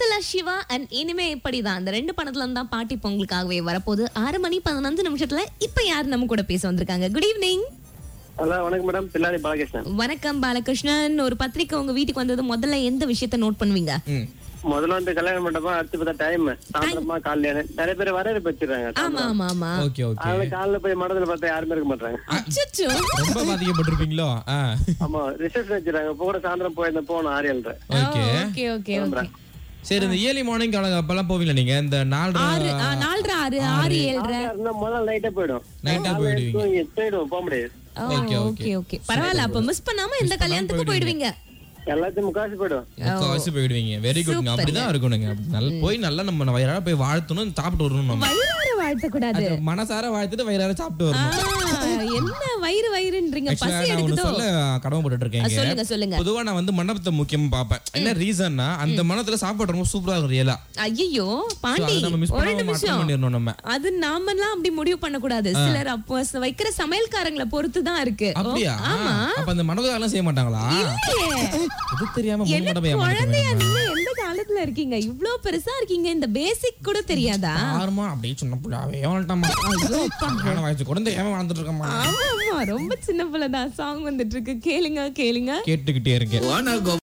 Shakuntala Siva and இனிமே இப்படிதான் அந்த ரெண்டு படத்துல இருந்து தான் பாட்டி இப்போ உங்களுக்காகவே வரப்போகுது ஆறு மணி பதினஞ்சு நிமிஷத்துல இப்ப யார் நம்ம கூட பேச வந்திருக்காங்க குட் ஈவினிங் ஹலோ வணக்கம் மேடம் பில்லாடி பாலகிருஷ்ணன் வணக்கம் பாலகிருஷ்ணன் ஒரு பத்திரிக்கை உங்க வீட்டுக்கு வந்தது முதல்ல எந்த விஷயத்த நோட் பண்ணுவீங்க ம். முதல்ல வந்து கல்யாண மண்டபம் அடுத்து பார்த்தா டைம் சாயந்தரமா காலையில நிறைய பேர் வரவேற்பு வச்சிருக்காங்க ஆமா ஆமா ஆமா ஓகே ஓகே அதனால காலைல போய் மண்டபத்துல பார்த்தா யாருமே இருக்க மாட்டாங்க அச்சச்சோ ரொம்ப பாதிக்கப்பட்டிருப்பீங்களோ ஆ ஆமா ரிசப்ஷன் வச்சிருக்காங்க இப்போ கூட சாயந்தரம் போயிருந்தேன் போனோம் ஆரியல்ற ஓகே ஓகே ஓகே ஓகே சரி இந்த ஏர்லி மார்னிங் அப்பெல்லாம் போவீங்களா நீங்க இந்த நாலு ஆறு ஆ, நாலரை ஆறு ஆறு ஏழரை இருந்தா முதல்ல நைட்டே போயிடும் நைட்டா போயிடுவீங்க தூங்கி போயிடும் போக முடியாது ஓகே ஓகே ஓகே பரவாயில்ல அப்ப மிஸ் பண்ணாம எந்த கல்யாணத்துக்கு போயிடுவீங்க எல்லாத்தையும் முக்காசு போயிடும் முக்காவாசி போயிடுவீங்க வெரி குட்ங்க அப்படிதான் இருக்கணுங்க அப்படி நல்லா போய் நல்லா நம்ம வயிறார போய் வாழ்த்தணும் சாப்பிட்டு வரணும் நம்ம வயிறார வாழ்த்த கூடாது அது மனசார வாழ்த்துட்டு வயிறார சாப்பிட்டு வரணும் என்ன வயிறு வயிறுன்றீங்க Actually, பசி நான் ஒண்ணு எடுக்குதோ சொல்ல கடமைப்பட்டு இருக்கேன் ஆ, சொல்லுங்க சொல்லுங்க பொதுவா நான் வந்து மண்டபத்தை முக்கியமா பார்ப்பேன் என்ன ரீசன்னா அந்த மண்டபத்துல சாப்பாடு ரொம்ப சூப்பரா இருக்கும் ரியலா ஐயோ பாண்டி நம்ம மிஸ் ஒரு பண்ணாம அட்டன் நிமிஷம் பண்ணிடணும் நம்ம அது நாமெல்லாம் அப்படி முடிவு பண்ண கூடாது சிலர் அப்போ ச- வைக்கிற சமையல்காரங்களை பொறுத்து தான் இருக்கு ஓ, அப்படியா ஆமா அப்ப அந்த மண்டபம் செய்ய மாட்டாங்களா இல்லையே. இது தெரியாம என்ன மண்டபம் குழந்தையா ஏமாத்திட்டு நீங்க எந்த காலத்துல இருக்கீங்க இவ்ளோ பெருசா இருக்கீங்க இந்த பேசிக் கூட தெரியாதா யாருமா அப்படியே சின்ன புள்ளாவே ஏமாட்டாமா ஐயோ வயசு குழந்தை ஏமா வாழ்ந்துட்டு இருக்கமா ஆமா ஆமா ரொம்ப சின்ன பிள்ளைதான் சாங் வந்துட்டு இருக்கு கேளுங்க கேளுங்க கேட்டுக்கிட்டே இருக்கேன்